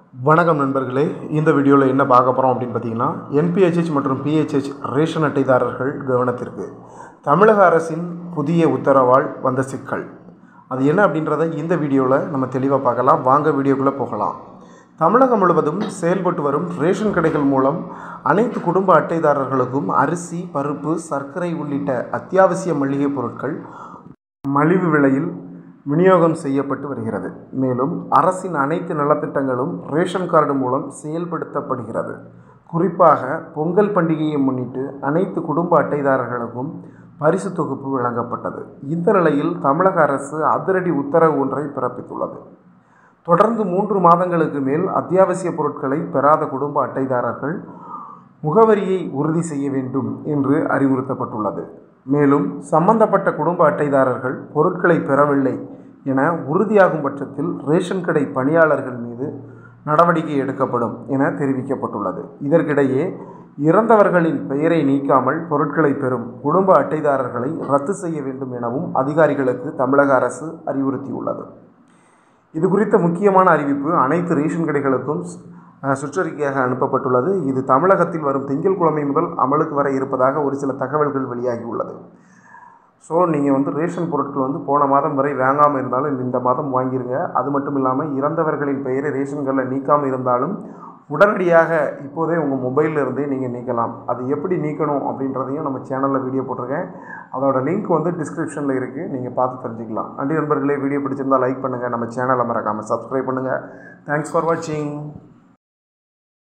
வணக்கம் நண்பர்களே இந்த வீடியோவில் என்ன பார்க்க போகிறோம் அப்படின்னு பார்த்தீங்கன்னா என்பிஹெச்ஹெச் மற்றும் பிஹெச்ஹெச் ரேஷன் அட்டைதாரர்கள் கவனத்திற்கு தமிழக அரசின் புதிய உத்தரவால் வந்த சிக்கல் அது என்ன அப்படின்றத இந்த வீடியோவில் நம்ம தெளிவாக பார்க்கலாம் வாங்க வீடியோக்குள்ளே போகலாம் தமிழகம் முழுவதும் செயல்பட்டு வரும் ரேஷன் கடைகள் மூலம் அனைத்து குடும்ப அட்டைதாரர்களுக்கும் அரிசி பருப்பு சர்க்கரை உள்ளிட்ட அத்தியாவசிய மளிகைப் பொருட்கள் மலிவு விலையில் விநியோகம் செய்யப்பட்டு வருகிறது மேலும் அரசின் அனைத்து நலத்திட்டங்களும் ரேஷன் கார்டு மூலம் செயல்படுத்தப்படுகிறது குறிப்பாக பொங்கல் பண்டிகையை முன்னிட்டு அனைத்து குடும்ப அட்டைதாரர்களுக்கும் பரிசு தொகுப்பு வழங்கப்பட்டது இந்த நிலையில் தமிழக அரசு அதிரடி உத்தரவு ஒன்றை பிறப்பித்துள்ளது தொடர்ந்து மூன்று மாதங்களுக்கு மேல் அத்தியாவசிய பொருட்களை பெறாத குடும்ப அட்டைதாரர்கள் முகவரியை உறுதி செய்ய வேண்டும் என்று அறிவுறுத்தப்பட்டுள்ளது மேலும் சம்பந்தப்பட்ட குடும்ப அட்டைதாரர்கள் பொருட்களை பெறவில்லை என உறுதியாகும் பட்சத்தில் ரேஷன் கடை பணியாளர்கள் மீது நடவடிக்கை எடுக்கப்படும் என தெரிவிக்கப்பட்டுள்ளது இதற்கிடையே இறந்தவர்களின் பெயரை நீக்காமல் பொருட்களை பெறும் குடும்ப அட்டைதாரர்களை ரத்து செய்ய வேண்டும் எனவும் அதிகாரிகளுக்கு தமிழக அரசு அறிவுறுத்தியுள்ளது இது குறித்த முக்கியமான அறிவிப்பு அனைத்து ரேஷன் கடைகளுக்கும் அஹ், சுற்றறிக்கையாக அனுப்பப்பட்டுள்ளது இது தமிழகத்தில் வரும் திங்கட்கிழமை முதல் அமலுக்கு வர இருப்பதாக ஒரு சில தகவல்கள் வெளியாகியுள்ளது ஸோ நீங்கள் வந்து ரேஷன் பொருட்கள் வந்து போன மாதம் வரை வாங்காமல் இருந்தாலும் இந்த மாதம் வாங்கிருங்க அது மட்டும் இல்லாமல் இறந்தவர்களின் பெயரை ரேஷன் கார்டில் நீக்காமல் இருந்தாலும் உடனடியாக இப்போதே உங்கள் மொபைலில் இருந்தே நீங்கள் நீக்கலாம் அது எப்படி நீக்கணும் அப்படின்றதையும் நம்ம சேனலில் வீடியோ போட்டிருக்கேன் அதோட லிங்க் வந்து டிஸ்கிரிப்ஷனில் இருக்குது நீங்கள் பார்த்து தெரிஞ்சுக்கலாம் நன்றி நண்பர்களே வீடியோ பிடிச்சிருந்தால் லைக் பண்ணுங்கள் நம்ம சேனலை மறக்காமல் சப்ஸ்கிரைப் பண்ணுங்கள் தேங்க்ஸ் ஃபார் வாட்சிங்